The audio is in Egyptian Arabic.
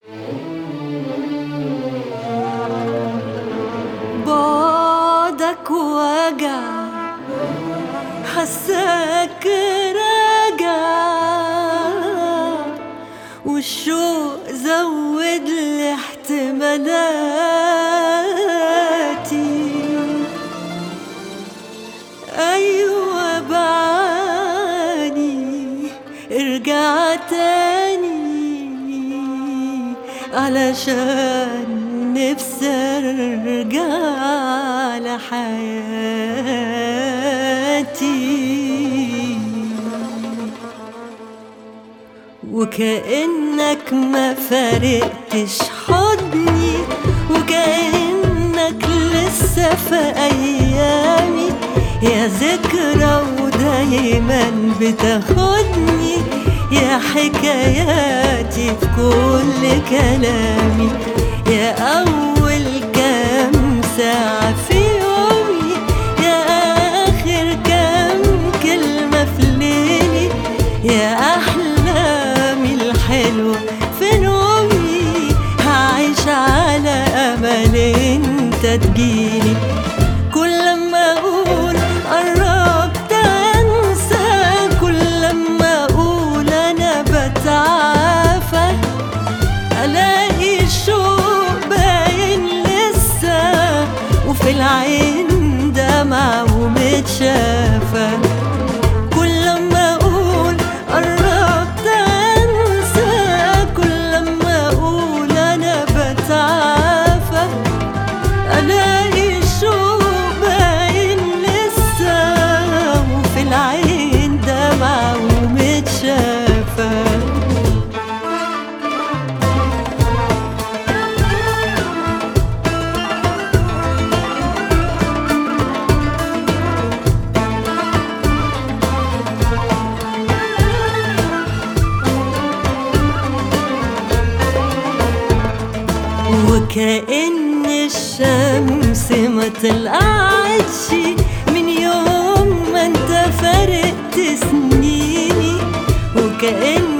بعدك وجع حساك راجع والشوق زود لي احتمالاتي ايوه بعاني ارجع تاني علشان نفسي ارجع لحياتي وكأنك ما فارقتش حضني وكأنك لسه في أيامي يا ذكرى ودايما بتاخدني يا حكاياتي في كل كلامي يا أول كام ساعة في يومي يا آخر كام كلمة في ليلي يا أحلامي الحلوة في نومي هعيش على أمل انت تجيني كل ما أقول قربت أنسى كل ما أقول أنا بتعافى ألاقي الشوق باين لسه وفي العين دمع ومتشافى كل ما أقول قربت أنسى كل ما أقول أنا بتعافى ألاقي الشوق باين لسه وفي العين دمع ومتشافى وكأن الشمس ما طلعتش من يوم ما انت فرقت سنيني وكأن